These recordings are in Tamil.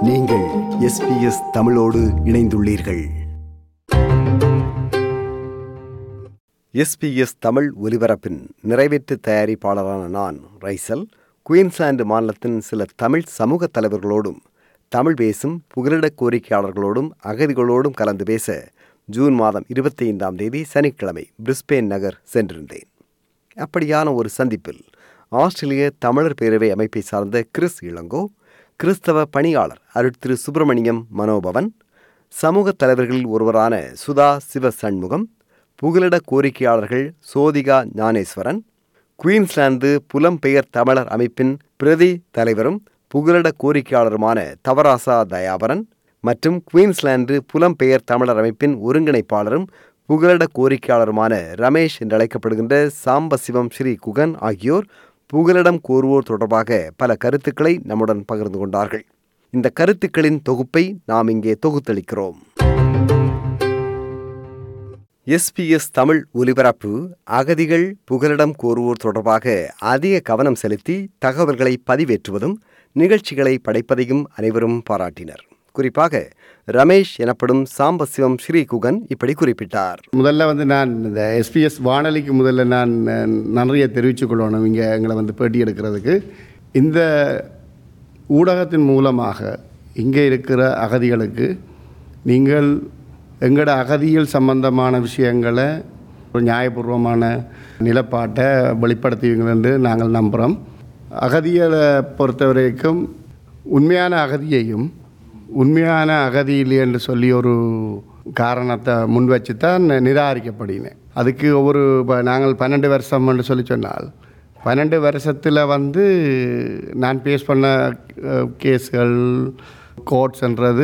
நீங்கள் எஸ்பிஎஸ் தமிழோடு இணைந்துள்ளீர்கள் எஸ்பிஎஸ் தமிழ் ஒலிபரப்பின் நிறைவேற்று தயாரிப்பாளரான நான் ரைசல் குயின்ஸ்லாந்து மாநிலத்தின் சில தமிழ் சமூக தலைவர்களோடும் தமிழ் பேசும் புகலிட கோரிக்கையாளர்களோடும் அகதிகளோடும் கலந்து பேச ஜூன் மாதம் இருபத்தி ஐந்தாம் தேதி சனிக்கிழமை பிரிஸ்பேன் நகர் சென்றிருந்தேன் அப்படியான ஒரு சந்திப்பில் ஆஸ்திரேலிய தமிழர் பேரவை அமைப்பை சார்ந்த கிறிஸ் இளங்கோ கிறிஸ்தவ பணியாளர் அருட்திரு சுப்பிரமணியம் மனோபவன் சமூக தலைவர்களில் ஒருவரான சுதா சிவ சண்முகம் புகலிட கோரிக்கையாளர்கள் சோதிகா ஞானேஸ்வரன் குயின்ஸ்லாந்து புலம்பெயர் தமிழர் அமைப்பின் பிரதி தலைவரும் புகலிட கோரிக்கையாளருமான தவராசா தயாபரன் மற்றும் குயின்ஸ்லாந்து புலம்பெயர் தமிழர் அமைப்பின் ஒருங்கிணைப்பாளரும் புகலிட கோரிக்கையாளருமான ரமேஷ் என்று அழைக்கப்படுகின்ற சாம்பசிவம் ஸ்ரீ குகன் ஆகியோர் புகலிடம் கோருவோர் தொடர்பாக பல கருத்துக்களை நம்முடன் பகிர்ந்து கொண்டார்கள் இந்த கருத்துக்களின் தொகுப்பை நாம் இங்கே தொகுத்தளிக்கிறோம் எஸ்பிஎஸ் தமிழ் ஒலிபரப்பு அகதிகள் புகலிடம் கோருவோர் தொடர்பாக அதிக கவனம் செலுத்தி தகவல்களை பதிவேற்றுவதும் நிகழ்ச்சிகளை படைப்பதையும் அனைவரும் பாராட்டினர் குறிப்பாக ரமேஷ் எனப்படும் சாம்பசிவம் ஸ்ரீகுகன் இப்படி குறிப்பிட்டார் முதல்ல வந்து நான் இந்த எஸ்பிஎஸ் வானொலிக்கு முதல்ல நான் அஹ், நன்றியை தெரிவித்துக் கொள்ளணும் இங்கே எங்களை வந்து பேட்டி எடுக்கிறதுக்கு இந்த ஊடகத்தின் மூலமாக இங்கே இருக்கிற அகதிகளுக்கு நீங்கள் எங்களோட அகதிகள் சம்பந்தமான விஷயங்களை ஒரு நியாயபூர்வமான நிலப்பாட்டை வெளிப்படுத்துவீங்க என்று நாங்கள் நம்புகிறோம் அகதிகளை பொறுத்த வரைக்கும் உண்மையான அகதியையும் உண்மையான அகதி இல்லை என்று சொல்லி ஒரு காரணத்தை முன் வச்சு தான் நிராகரிக்கப்படுகினேன் அதுக்கு ஒரு இப்போ நாங்கள் பன்னெண்டு வருஷம் என்று சொல்லி சொன்னால் பன்னெண்டு வருஷத்தில் வந்து நான் பேஸ் பண்ண அஹ், கேஸ்கள் கோர்ட்ஸ்ன்றது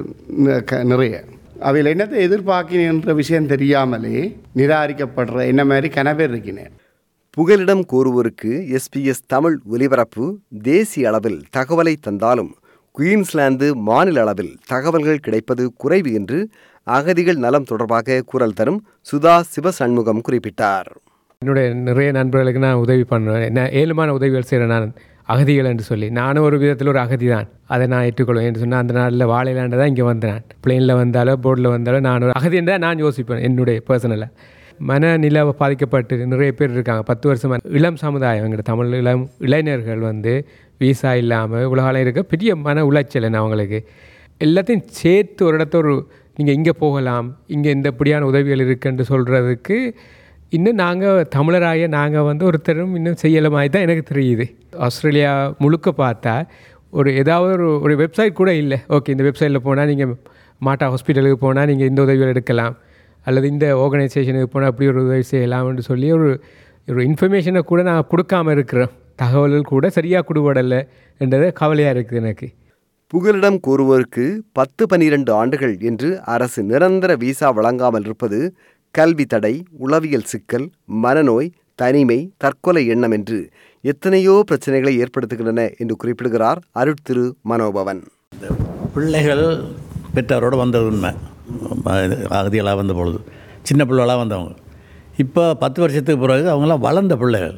ந- க- நிறைய அவையில் என்னத்தை எதிர்பார்க்கின்ற விஷயம் தெரியாமலே நிராகரிக்கப்படுற என்ன மாதிரி கனவேர் இருக்கினேன் புகலிடம் கோருவோருக்கு எஸ்பிஎஸ் தமிழ் ஒலிபரப்பு தேசிய அளவில் தகவலை தந்தாலும் குயின்ஸ்லாந்து மாநில அளவில் தகவல்கள் கிடைப்பது குறைவு என்று அகதிகள் நலம் தொடர்பாக குரல் தரும் சுதா சிவசண்முகம் குறிப்பிட்டார் என்னுடைய நிறைய நண்பர்களுக்கு நான் உதவி பண்ணுவேன் என்ன ஏழுமான உதவிகள் செய்கிறேன் நான் அகதிகள் என்று சொல்லி நானும் ஒரு விதத்தில் ஒரு அகதி தான் அதை நான் ஏற்றுக்கொள்வேன் என்று சொன்னால் அந்த நாளில் வாழையிலாண்டு தான் இங்கே வந்தேன் நான் பிளெயினில் வந்தாலோ போர்டில் வந்தாலோ நான் ஒரு அகதி என்று தான் நான் யோசிப்பேன் என்னுடைய பர்சனலாக மனநில பாதிக்கப்பட்டு நிறைய பேர் இருக்காங்க பத்து வருஷமா இளம் சமுதாயம் எங்கள் தமிழ் இளம் இளைஞர்கள் வந்து விசா இல்லாமல் உலகால இருக்க பெரிய மன உளைச்சல் என்ன அவங்களுக்கு எல்லாத்தையும் சேர்த்து ஒரு இடத்த ஒரு நீங்கள் இங்கே போகலாம் இங்கே இந்த இப்படியான உதவிகள் இருக்குன்னு சொல்கிறதுக்கு இன்னும் நாங்கள் தமிழராய நாங்கள் வந்து ஒருத்தரும் இன்னும் செய்யலை மாதிரி தான் எனக்கு தெரியுது ஆஸ்திரேலியா முழுக்க பார்த்தா ஒரு ஏதாவது ஒரு ஒரு வெப்சைட் கூட இல்லை ஓகே இந்த வெப்சைட்டில் போனால் நீங்கள் மாட்டா ஹாஸ்பிட்டலுக்கு போனால் நீங்கள் இந்த உதவிகள் எடுக்கலாம் அல்லது இந்த ஆர்கனைசேஷனுக்கு போனால் அப்படி ஒரு உதவி செய்யலாம்னு சொல்லி ஒரு ஒரு இன்ஃபர்மேஷனை கூட நான் கொடுக்காம இருக்கிறோம் தகவல்கள் கூட சரியாக கொடுபடலை என்றது கவலையாக இருக்குது எனக்கு புகலிடம் கோருவோருக்கு பத்து பனிரெண்டு ஆண்டுகள் என்று அரசு நிரந்தர விசா வழங்காமல் இருப்பது கல்வி தடை உளவியல் சிக்கல் மனநோய் தனிமை தற்கொலை எண்ணம் என்று எத்தனையோ பிரச்சனைகளை ஏற்படுத்துகின்றன என்று குறிப்பிடுகிறார் அருட்திரு மனோபவன் பிள்ளைகள் பெற்றோரோடு வந்தது உண்மை அகதிகளாக வந்த பொழுது சின்ன பிள்ளைகளாக வந்தவங்க இப்போ பத்து வருஷத்துக்கு பிறகு அவங்களாம் வளர்ந்த பிள்ளைகள்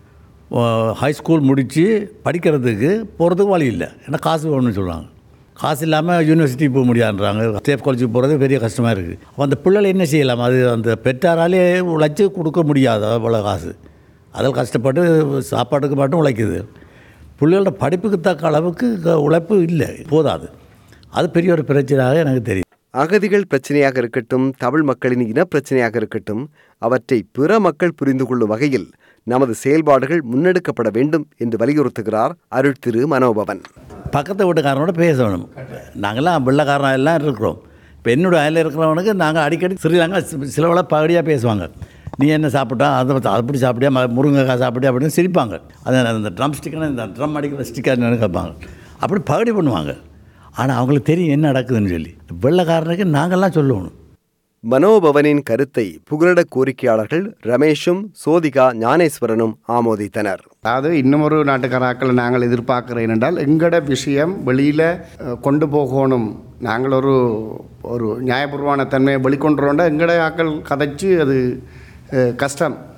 ஹை ஸ்கூல் முடித்து படிக்கிறதுக்கு போகிறதுக்கு வழி இல்லை ஏன்னா காசு வேணும்னு சொல்கிறாங்க காசு இல்லாமல் யூனிவர்சிட்டி போக முடியாதுன்றாங்க சேஃப் காலேஜுக்கு போகிறது பெரிய கஷ்டமாக இருக்குது அப்போ அந்த பிள்ளைகள் என்ன செய்யலாம் அது அந்த பெற்றாராலே உழைச்சி கொடுக்க முடியாது அவ்வளோ காசு அதில் கஷ்டப்பட்டு சாப்பாட்டுக்கு மட்டும் உழைக்குது பிள்ளைகளோட படிப்புக்கு தக்க அளவுக்கு க- உழைப்பு இல்லை போதாது அது பெரிய ஒரு பிரச்சனையாக எனக்கு தெரியும் அகதிகள் பிரச்சனையாக இருக்கட்டும் தமிழ் மக்களின் இனப்பிரச்சனையாக இருக்கட்டும் அவற்றை பிற மக்கள் புரிந்து கொள்ளும் வகையில் நமது செயல்பாடுகள் முன்னெடுக்கப்பட வேண்டும் என்று வலியுறுத்துகிறார் அருட்திரு மனோபவன் பக்கத்து வீட்டுக்காரனோட பேசணும் நாங்களாம் வெள்ளக்காரன் எல்லாம் இருக்கிறோம் இப்போ என்னோட அயலில் இருக்கிறவனுக்கு நாங்கள் அடிக்கடி ஸ்ரீலங்கா சிலவள பகடியாக பேசுவாங்க நீ என்ன சாப்பிட்டா அதை அப்படி சாப்பிட்டியா ம- முருங்கைக்காய் சாப்பிட்டியா அப்படின்னு சிரிப்பாங்க அது அந்த ட்ரம் ஸ்டிக்கான இந்த ட்ரம் அடிக்கிற ஸ்டிக்கர் கேட்பாங்க அப்படி பகடி பண்ணுவாங்க ஆனால் அவங்களுக்கு தெரியும் என்ன நடக்குதுன்னு சொல்லி வெள்ளக்காரனுக்கு நாங்கள்லாம் சொல்லணும் மனோபவனின் கருத்தை புகலிட கோரிக்கையாளர்கள் ரமேஷும் சோதிகா ஞானேஸ்வரனும் ஆமோதித்தனர் அதாவது இன்னும் ஒரு நாட்டுக்காராக்களை நாங்கள் எதிர்பார்க்கிறேன் என்றால் எங்களோட விஷயம் வெளியில் கொண்டு போகணும் நாங்கள் ஒரு ஒரு நியாயபூர்வமான தன்மையை வெளிக்கொண்டுறோண்டா எங்களோட ஆக்கள் கதைச்சு அது அஹ், கஷ்டம்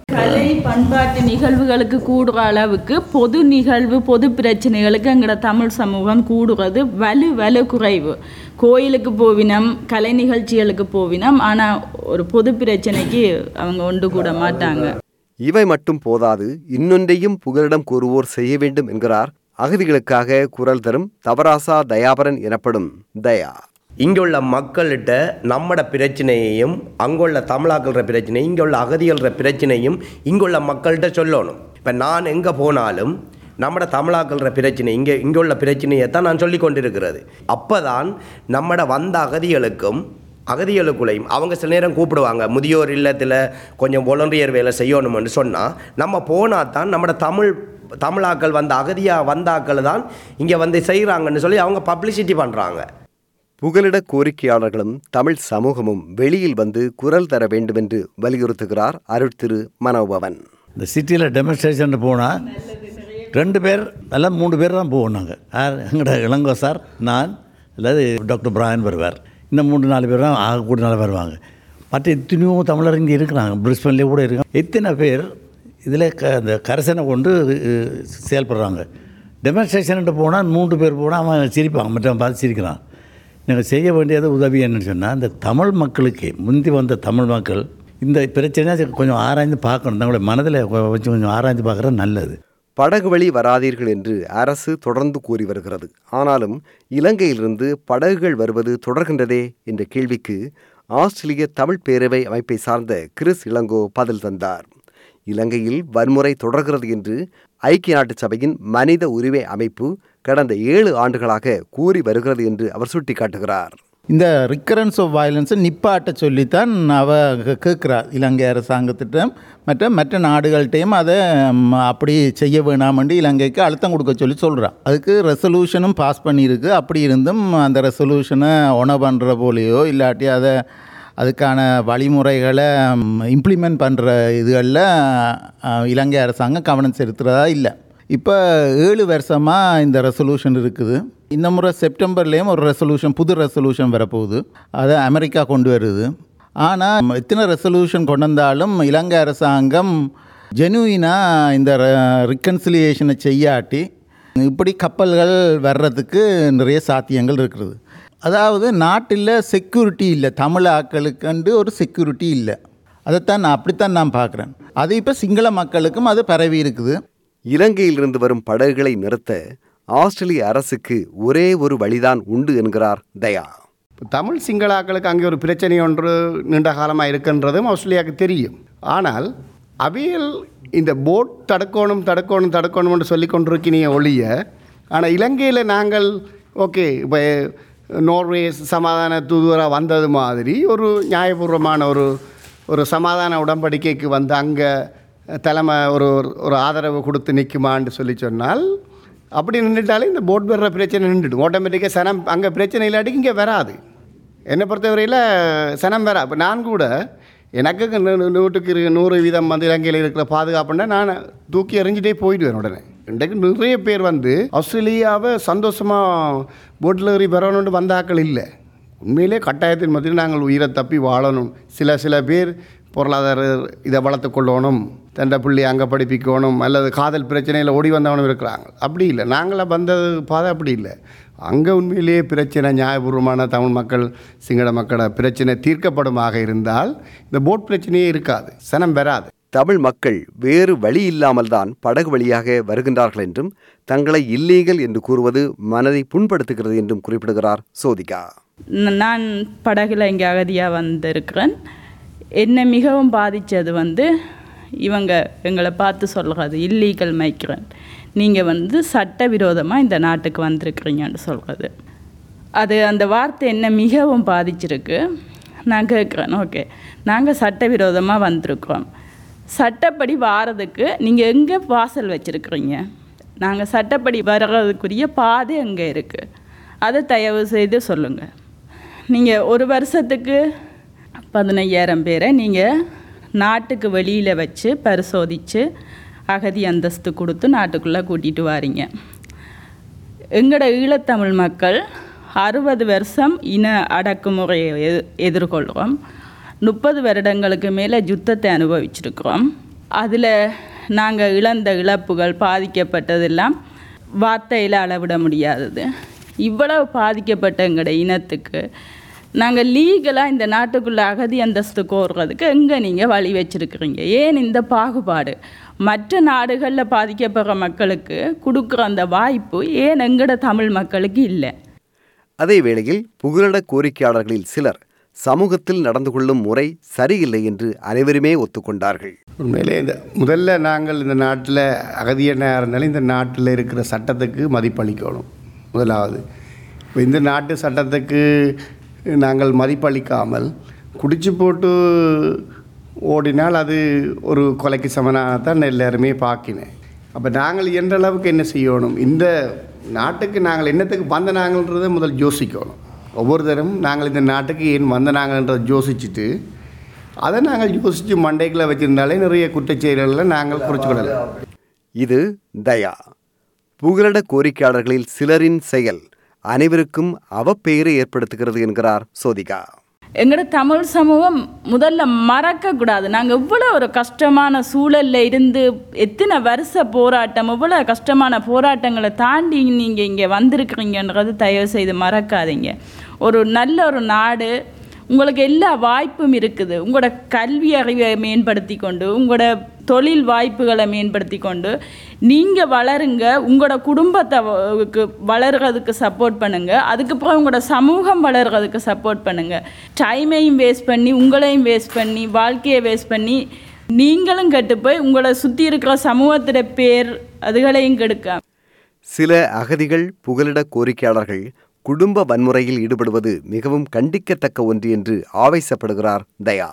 கலை பண்பாட்டு நிகழ்வுகளுக்கு கூடுற அளவுக்கு பொது நிகழ்வு பொது பிரச்சனைகளுக்கு எங்களோட தமிழ் சமூகம் கூடுறது வலு வலு குறைவு கோயிலுக்கு போவினம் கலை நிகழ்ச்சிகளுக்கு போவினம் ஆனால் ஒரு பொது பிரச்சனைக்கு அவங்க ஒன்று கூட மாட்டாங்க இவை மட்டும் போதாது இன்னொன்றையும் புகலிடம் கூறுவோர் செய்ய வேண்டும் என்கிறார் அகதிகளுக்காக குரல் தரும் தவராசா தயாபரன் எனப்படும் தயா இங்குள்ள மக்கள்கிட்ட நம்மட பிரச்சனையையும் அங்குள்ள தமிழாக்கள்ற பிரச்சனையும் இங்குள்ள அகதிகள்ற பிரச்சனையும் இங்குள்ள மக்கள்கிட்ட சொல்லணும் இப்போ நான் எங்கே போனாலும் நம்மட தமிழாக்கள்ற பிரச்சனை இங்கே இங்கே உள்ள பிரச்சனையை தான் நான் சொல்லி கொண்டிருக்கிறது அப்போ தான் நம்மட வந்த அகதிகளுக்கும் அகதிகளுக்குள்ளேயும் அவங்க சில நேரம் கூப்பிடுவாங்க முதியோர் இல்லத்தில் கொஞ்சம் volunteer வேலை செய்யணும்னு சொன்னால் நம்ம போனால் தான் நம்மட தமிழ் தமிழாக்கள் வந்த அகதியாக வந்தாக்கள் தான் இங்கே வந்து செய்கிறாங்கன்னு சொல்லி அவங்க பப்ளிசிட்டி பண்ணுறாங்க புகலிட கோரிக்கையாளர்களும் தமிழ் சமூகமும் வெளியில் வந்து குரல் தர வேண்டுமென்று வலியுறுத்துகிறார் அருள் திரு மனோபவன் இந்த சிட்டியில் டெமான்ஸ்ட்ரேஷன் போனால் ரெண்டு பேர் அல்ல மூணு பேர் தான் போவோம் நாங்கள் யார் எங்கட இளங்கோ சார் நான் அல்லது டாக்டர் பிராயன் வருவார் இன்னும் மூணு நாலு பேர் தான் ஆக கூட நாள் வருவாங்க மற்ற எத்தனையோ தமிழர் இங்கே இருக்கிறாங்க பிரிஸ்பன்லேயே கூட இருக்காங்க எத்தனை பேர் இதில் க இந்த கரசனை கொண்டு அஹ், செயல்படுறாங்க டெமான்ஸ்ட்ரேஷன்ட்டு போனால் மூன்று பேர் போனால் அவன் சிரிப்பாங்க மற்றவன் பார்த்து சிரிக்கிறான் நீங்கள் செய்ய வேண்டியது உதவி என்னன்னு சொன்னால் இந்த தமிழ் மக்களுக்கு முந்தி வந்த தமிழ் மக்கள் இந்த பிரச்சனையை கொஞ்சம் ஆராய்ந்து பார்க்கணும் தங்களுடைய மனதில் வச்சு கொஞ்சம் ஆராய்ந்து பார்க்குறது நல்லது படகு வழி வராதீர்கள் என்று அரசு தொடர்ந்து கூறி வருகிறது ஆனாலும் இலங்கையிலிருந்து படகுகள் வருவது தொடர்கின்றதே என்ற கேள்விக்கு ஆஸ்திரேலிய தமிழ் பேரவை அமைப்பை சார்ந்த கிறிஸ் இளங்கோ பதில் தந்தார் இலங்கையில் வன்முறை தொடர்கிறது என்று ஐக்கிய நாட்டு சபையின் மனித உரிமை அமைப்பு கடந்த ஏழு ஆண்டுகளாக கூறி வருகிறது என்று அவர் சுட்டிக்காட்டுகிறார் இந்த ரிக்கரன்ஸ் ஆஃப் வயலன்ஸை நிப்பாட்ட சொல்லித்தான் அவ கே- கேட்கிறா இலங்கை அரசாங்கத்திட்டம் மற்ற மற்ற நாடுகள்கிட்டையும் அதை ம், அப்படி செய்ய வேணாமண்டு இலங்கைக்கு அழுத்தம் கொடுக்க சொல்லி சொல்கிறா அதுக்கு ரெசல்யூஷனும் பாஸ் பண்ணியிருக்கு அப்படி இருந்தும் அந்த ரெசல்யூஷனை ஒன பண்ணுற போலேயோ இல்லாட்டி அதை அதுக்கான வழிமுறைகளை இம்ப்ளிமெண்ட் பண்ணுற இதுகளில் அஹ், இலங்கை அரசாங்கம் கவனம் செலுத்துகிறதா இல்லை இப்போ ஏழு வருஷமாக இந்த ரெசல்யூஷன் இருக்குது இந்த முறை செப்டம்பர்லேயும் ஒரு ரெசல்யூஷன் புது ரெசல்யூஷன் வரப்போகுது அதை அமெரிக்கா கொண்டு வருது ஆனால் எத்தனை ரெசல்யூஷன் கொண்டு வந்தாலும் இலங்கை அரசாங்கம் ஜெனுவினாக இந்த ரிகன்சிலியேஷனை செய்யாட்டி இப்படி கப்பல்கள் வர்றதுக்கு நிறைய சாத்தியங்கள் இருக்கிறது அதாவது நாட்டில் செக்யூரிட்டி இல்லை தமிழ் ஆக்களுக்குண்டு ஒரு செக்யூரிட்டி இல்லை அதைத்தான் நான் அப்படித்தான் நான் பார்க்குறேன் அது இப்போ சிங்கள மக்களுக்கும் அது பரவி இருக்குது இலங்கையிலிருந்து வரும் படகுகளை நிறுத்த ஆஸ்திரேலிய அரசுக்கு ஒரே ஒரு வழிதான் உண்டு என்கிறார் தயா இப்போ தமிழ் சிங்களாக்களுக்கு அங்கே ஒரு பிரச்சனை ஒன்று நீண்ட காலமாக இருக்குன்றதும் ஆஸ்திரேலியாவுக்கு தெரியும் ஆனால் அவியல் இந்த போட் தடுக்கணும் தடுக்கணும் தடுக்கணும்னு சொல்லி கொண்டிருக்கினிய ஒழிய ஆனால் இலங்கையில் நாங்கள் ஓகே இப்போ நோர்வே சமாதான தூதுவராக வந்தது மாதிரி ஒரு நியாயபூர்வமான ஒரு ஒரு சமாதான உடன்படிக்கைக்கு வந்து அங்கே தலைமை ஒரு ஒரு ஆதரவு கொடுத்து நிற்குமான்னு சொல்லி சொன்னால் அப்படி நின்றுட்டாலே இந்த போட் வர்ற பிரச்சனை நின்றுடும் ஆட்டோமேட்டிக்காக சனம் அங்கே பிரச்சனை இல்லாட்டி இங்கே வராது என்னை பொறுத்தவரையில் சனம் வரா இப்போ நான் கூட எனக்கு நூ- நூ- நூற்றுக்கு இரு- நூறு வீதம் வந்து இலங்கையில் இருக்கிற பாதுகாப்புன்னா நான் தூக்கி எறிஞ்சிட்டே போயிடுவேன் உடனே இன்றைக்கு நிறைய பேர் வந்து ஆஸ்திரேலியாவை சந்தோஷமாக போட்டில் ஏறி வரணும்னு வந்த ஆட்கள் இல்லை உண்மையிலே கட்டாயத்தின் மத்தியில் நாங்கள் உயிரை தப்பி வாழணும் சில சில பேர் பொருளாதார இதை வளர்த்து கொள்ளணும் தண்டை புள்ளி அங்கே படிப்பிக்கணும் அல்லது காதல் பிரச்சனையில் ஓடி வந்தவனும் இருக்கிறாங்க அப்படி இல்லை நாங்களாம் வந்தது பாதை அப்படி இல்லை அங்கே உண்மையிலேயே பிரச்சனை நியாயபூர்வமான தமிழ் மக்கள் சிங்கள மக்களோட பிரச்சனை தீர்க்கப்படுமாக இருந்தால் இந்த போட் பிரச்சனையே இருக்காது சனம் வராது தமிழ் மக்கள் வேறு வழி இல்லாமல் தான் படகு வழியாக வருகின்றார்கள் என்றும் தங்களை இல்லீகல் என்று கூறுவது மனதை புண்படுத்துகிறது என்றும் குறிப்பிடுகிறார் சோதிகா ந- நான் படகுல இங்கே அகதியாக வந்திருக்கிறேன் என்னை மிகவும் பாதித்தது வந்து இவங்க எங்களை பார்த்து சொல்கிறது இல்லீகல் மைக்ரண்ட் நீங்கள் வந்து சட்டவிரோதமாக இந்த நாட்டுக்கு வந்திருக்கிறீங்கன்னு சொல்கிறது அது அந்த வார்த்தை என்ன மிகவும் பாதிச்சிருக்கு நான் கேட்குறேன் ஓகே நாங்கள் சட்டவிரோதமாக வந்திருக்கிறோம் சட்டப்படி வாரதுக்கு நீங்கள் எங்கே வாசல் வச்சுருக்கிறீங்க நாங்கள் சட்டப்படி வர்றதுக்குரிய பாதை எங்கே இருக்குது அதை தயவு செய்து சொல்லுங்கள் நீங்கள் ஒரு வருஷத்துக்கு பதினையாயிரம் பேரை நீங்கள் நாட்டுக்கு வெளியில் வச்சு பரிசோதித்து அகதி அந்தஸ்து கொடுத்து நாட்டுக்குள்ளே கூட்டிகிட்டு வாரீங்க எங்களோட ஈழத்தமிழ் மக்கள் அறுபது வருஷம் இன அடக்குமுறையை எ எதிர்கொள்கிறோம் முப்பது வருடங்களுக்கு மேலே யுத்தத்தை அனுபவிச்சிருக்கிறோம் அதில் நாங்கள் இழந்த இழப்புகள் பாதிக்கப்பட்டதெல்லாம் வார்த்தையில் அளவிட முடியாதது இவ்வளவு பாதிக்கப்பட்ட எங்களோட இனத்துக்கு நாங்கள் லீகலாக இந்த நாட்டுக்குள்ளே அகதி அந்தஸ்து கோர்றதுக்கு எங்கே நீங்கள் வழி வச்சிருக்கிறீங்க ஏன் இந்த பாகுபாடு மற்ற நாடுகளில் பாதிக்கப்படுற மக்களுக்கு கொடுக்குற அந்த வாய்ப்பு ஏன் எங்களோட தமிழ் மக்களுக்கு இல்லை அதே வேளையில் புகலிட கோரிக்கையாளர்களில் சிலர் சமூகத்தில் நடந்து கொள்ளும் முறை சரியில்லை என்று அனைவருமே ஒத்துக்கொண்டார்கள் உண்மையிலே இந்த முதல்ல நாங்கள் இந்த நாட்டில் அகதியனாக இருந்தாலும் இந்த நாட்டில் இருக்கிற சட்டத்துக்கு மதிப்பளிக்கணும் முதலாவது இப்போ இந்த நாட்டு சட்டத்துக்கு நாங்கள் மதிப்பளிக்காமல் குடிச்சு போட்டு ஓடினால் அது ஒரு கொலைக்கு சமனாகத்தான் எல்லாருமே பார்க்கினேன் அப்போ நாங்கள் என்ற அளவுக்கு என்ன செய்யணும் இந்த நாட்டுக்கு நாங்கள் என்னத்துக்கு வந்த நாங்கள்ன்றதை முதல் யோசிக்கணும் ஒவ்வொரு தரம் நாங்கள் இந்த நாட்டுக்கு ஏன் வந்த நாங்கள்ன்றதை யோசிச்சுட்டு அதை நாங்கள் யோசித்து மண்டைக்குள்ள வச்சுருந்தாலே நிறைய குற்றச்செயல்களில் நாங்கள் குறிச்சுக்கிடலாம் இது தயா புகலிட கோரிக்கையாளர்களில் சிலரின் செயல் அனைவருக்கும் அவப்பெயரை ஏற்படுத்துகிறது என்கிறார் சோதிகா எங்களோட தமிழ் சமூகம் முதல்ல மறக்கக்கூடாது நாங்கள் இவ்வளோ ஒரு கஷ்டமான சூழல்ல இருந்து எத்தனை வருஷ போராட்டம் இவ்வளோ கஷ்டமான போராட்டங்களை தாண்டி நீங்கள் இங்கே வந்திருக்கிறீங்கன்றது தயவு செய்து மறக்காதீங்க ஒரு நல்ல ஒரு நாடு உங்களுக்கு எல்லா வாய்ப்பும் இருக்குது உங்களோட கல்வி அறிவை மேம்படுத்தி கொண்டு உங்களோட தொழில் வாய்ப்புகளை மேம்படுத்தி கொண்டு நீங்கள் வளருங்க உங்களோட குடும்பத்தை வ- க்கு வளர்கிறதுக்கு சப்போர்ட் பண்ணுங்க அதுக்கப்புறம் உங்களோட சமூகம் வளர்கிறதுக்கு சப்போர்ட் பண்ணுங்க டைமையும் வேஸ்ட் பண்ணி உங்களையும் வேஸ்ட் பண்ணி வாழ்க்கையை வேஸ்ட் பண்ணி நீங்களும் கெட்டு போய் உங்களை சுற்றி இருக்கிற சமூகத்திட பேர் அதுகளையும் கெடுக்க சில அகதிகள் புகலிட கோரிக்கையாளர்கள் குடும்ப வன்முறையில் ஈடுபடுவது மிகவும் கண்டிக்கத்தக்க ஒன்று என்று ஆவேசப்படுகிறார் தயா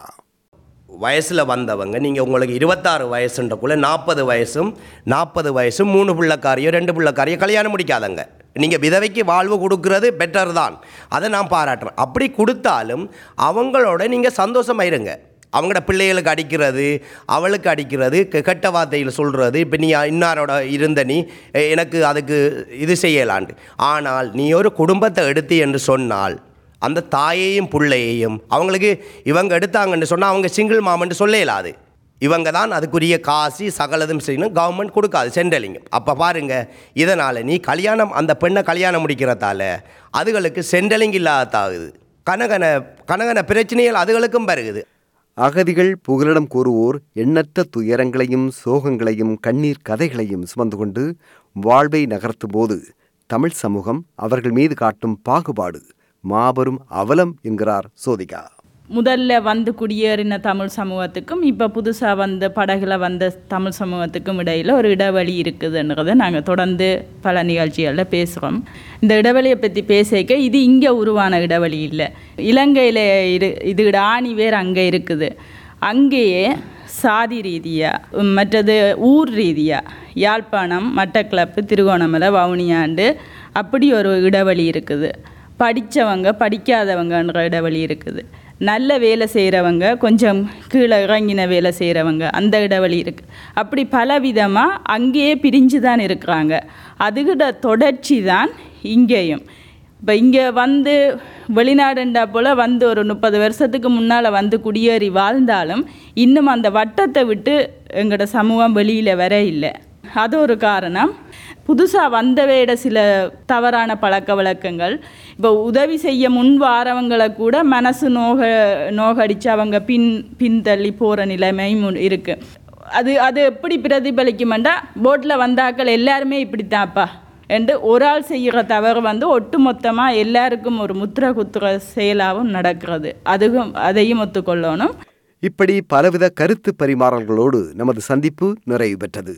வயசில் வந்தவங்க நீங்கள் உங்களுக்கு இருபத்தாறு வயசுன்றக்குள்ள நாற்பது வயசும் நாற்பது வயசும் மூணு பிள்ளைக்காரையோ ரெண்டு பிள்ளைக்காரையோ கல்யாணம் முடிக்காதங்க நீங்கள் விதவைக்கு வாழ்வு கொடுக்கறது பெட்டர் தான் அதை நான் பாராட்டுறேன் அப்படி கொடுத்தாலும் அவங்களோட நீங்கள் சந்தோஷமாயிருங்க அவங்களோட பிள்ளைகளுக்கு அடிக்கிறது அவளுக்கு அடிக்கிறது கெ- கெட்ட வார்த்தையில் சொல்கிறது இப்போ நீ இன்னாரோட இருந்த நீ எ- எனக்கு அதுக்கு இது செய்யலான்ட்டு ஆனால் நீ ஒரு குடும்பத்தை எடுத்து என்று சொன்னால் அந்த தாயையும் பிள்ளையையும் அவங்களுக்கு இவங்க எடுத்தாங்கன்னு சொன்னால் அவங்க சிங்கிள் மாமன்ட்டு சொல்ல இயலாது இவங்க தான் அதுக்குரிய காசு சகலதும் செய்யணும் கவர்மெண்ட் கொடுக்காது சென்ட்ரலிங்கம் அப்போ பாருங்க இதனால் நீ கல்யாணம் அந்த பெண்ணை கல்யாணம் முடிக்கிறதால அதுகளுக்கு சென்ட்ரலிங் இல்லாதாகுது கனகன கனகன பிரச்சனைகள் அதுகளுக்கும் பெருகுது அகதிகள் புகலிடம் கூறுவோர் எண்ணற்ற துயரங்களையும் சோகங்களையும் கண்ணீர் கதைகளையும் சுமந்து கொண்டு வாழ்வை நகர்த்தும் போது தமிழ் சமூகம் அவர்கள் மீது காட்டும் பாகுபாடு மாபெரும் அவலம் என்கிறார் சோதிகா முதல்ல வந்து குடியேறின தமிழ் சமூகத்துக்கும் இப்போ புதுசாக வந்த படகுல வந்த தமிழ் சமூகத்துக்கும் இடையில் ஒரு இடைவெளி இருக்குதுன்றதை நாங்கள் தொடர்ந்து பல நிகழ்ச்சிகளில் பேசுகிறோம் இந்த இடைவெளியை பற்றி பேசிக்க இது இங்கே உருவான இடைவெளி இல்லை இலங்கையில் இரு இது ஆணி வேர் அங்கே இருக்குது அங்கேயே சாதி ரீதியாக மற்றது ஊர் ரீதியாக யாழ்ப்பாணம் மட்டக்களப்பு திருகோணமலை வவுனியாண்டு அப்படி ஒரு இடைவெளி இருக்குது படித்தவங்க படிக்காதவங்கன்ற இடைவெளி இருக்குது நல்ல வேலை செய்கிறவங்க கொஞ்சம் கீழே இறங்கின வேலை செய்கிறவங்க அந்த இடைவெளி இருக்குது அப்படி பல விதமாக அங்கேயே பிரிஞ்சு தான் இருக்கிறாங்க அதுகிட்ட தொடர்ச்சி தான் இங்கேயும் இப்போ இங்கே வந்து வெளிநாடுண்டா போல் வந்து ஒரு முப்பது வருஷத்துக்கு முன்னால் வந்து குடியேறி வாழ்ந்தாலும் இன்னும் அந்த வட்டத்தை விட்டு எங்களோட சமூகம் வெளியில் வர இல்லை அது ஒரு காரணம் புதுசாக வந்தவையிட சில தவறான பழக்க வழக்கங்கள் இப்போ உதவி செய்ய முன் வாரவங்களை கூட மனசு நோக நோகடிச்சு அவங்க பின் பின்தள்ளி போகிற நிலைமையும் இருக்குது அது அது எப்படி பிரதிபலிக்குமெண்டா போட்டில் வந்தாக்கள் எல்லாருமே இப்படித்தான்ப்பா என்று ஒரு ஆள் செய்கிற தவறு வந்து ஒட்டுமொத்தமாக எல்லாருக்கும் ஒரு முத்திர குத்துற செயலாகவும் நடக்கிறது அதுவும் அதையும் ஒத்துக்கொள்ளணும் இப்படி பலவித கருத்து பரிமாறல்களோடு நமது சந்திப்பு நிறைவு பெற்றது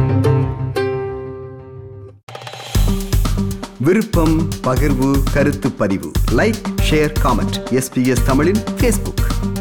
விருப்பம் பகிர்வு கருத்து பதிவு லைக் ஷேர் காமெண்ட் எஸ்பிஎஸ் தமிழின் ஃபேஸ்புக்